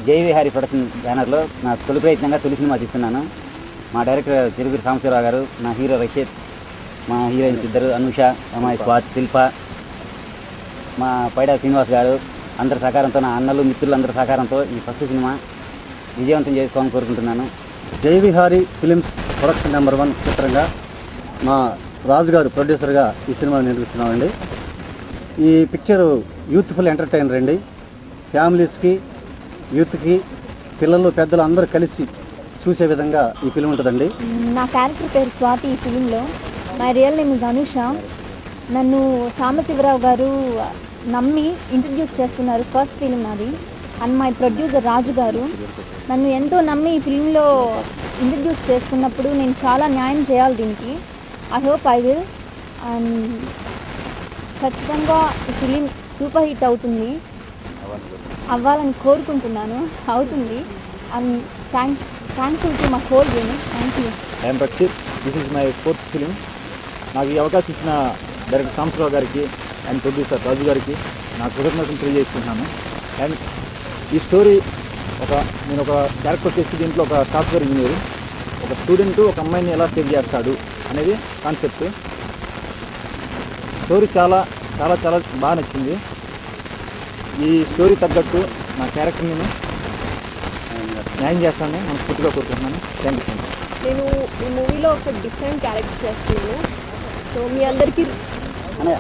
జై విహారీ ప్రొడక్షన్ బ్యానర్లో నా తొలి ప్రయత్నంగా తొలి సినిమా తీస్తున్నాను మా డైరెక్టర్ చిరుగురి సాంబశివరావు గారు నా హీరో రషీద్ మా హీరోయిన్స్ ఇద్దరు అనుష అమ్మాయి స్వాతి శిల్ప మా పైడా శ్రీనివాస్ గారు అందరి సహకారంతో నా అన్నలు మిత్రులు అందరి సహకారంతో ఈ ఫస్ట్ సినిమా విజయవంతం చేసుకోవాలని కోరుకుంటున్నాను Jai Vihari films production number one చిత్రంగా మా రాజు గారు ప్రొడ్యూసర్గా ఈ సినిమా నిర్మిస్తున్నామండి ఈ పిక్చర్ యూత్ఫుల్ ఎంటర్టైనర్ అండి ఫ్యామిలీస్కి యూత్కి పిల్లలు పెద్దలు అందరూ కలిసి చూసే విధంగా ఈ ఫిలిం ఉంటుందండి నా క్యారెక్టర్ పేరు స్వాతి ఈ ఫిలింలో my real name is Anusha నన్ను సాంబశివరావు గారు నమ్మి ఇంట్రడ్యూస్ చేస్తున్నారు ఫస్ట్ ఫిలిం అది and my producer Raju garu నన్ను ఎంతో నమ్మి ఈ ఫిలింలో ఇంట్రడ్యూస్ చేస్తున్నప్పుడు నేను చాలా న్యాయం చేయాలి దీనికి I hope I will and ఖచ్చితంగా ఈ ఫిలిం సూపర్ హిట్ అవుతుంది అవ్వాలని కోరుకుంటున్నాను అవుతుంది and thank thankful to my whole unit thank you I'm Rakshit this is my fourth film నాకు ఈ అవకాశం ఇచ్చిన డైరెక్టర్ సాంబశివరావు గారికి అండ్ ప్రొడ్యూసర్ రాజు గారికి నా కృతజ్ఞతలు తెలియజేసుకుంటున్నాను అండ్ ఈ స్టోరీ ఒక నేను ఒక క్యారెక్టర్ వచ్చేసి దీంట్లో ఒక సాఫ్ట్వేర్ ఇంజనీర్ ఒక స్టూడెంట్ ఒక అమ్మాయిని ఎలా సేవ్ చేస్తాడు అనేది కాన్సెప్ట్ స్టోరీ చాలా చాలా చాలా బాగా నచ్చింది ఈ స్టోరీ తగ్గట్టు నా క్యారెక్టర్ నేను న్యాయం చేస్తాను మనస్ఫూర్తిగా కోరుకుంటున్నాను థ్యాంక్ యూ సో మచ్ నేను ఈ మూవీలో ఒక డిఫరెంట్ క్యారెక్టర్ చేస్తున్నాను సో మీ అందరికీ అన్నయ్య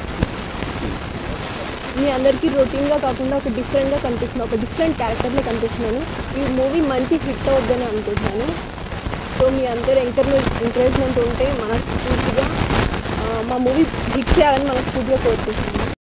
మీ అందరికీ రొటీన్గా కాకుండా ఒక డిఫరెంట్గా కనిపిస్తున్నాను ఒక డిఫరెంట్ క్యారెక్టర్లో కనిపిస్తున్నాను ఈ మూవీ మంచి హిట్ అవుద్దని అనుకుంటున్నాను సో మీ అందరు ఎంకరేజ్ ఎంకరేజ్మెంట్ ఉంటే మనస్ఫూర్తిగా ఆ, మా మూవీ హిట్ చేయాలని మనస్ఫూర్తిగా కోరుకుంటున్నాను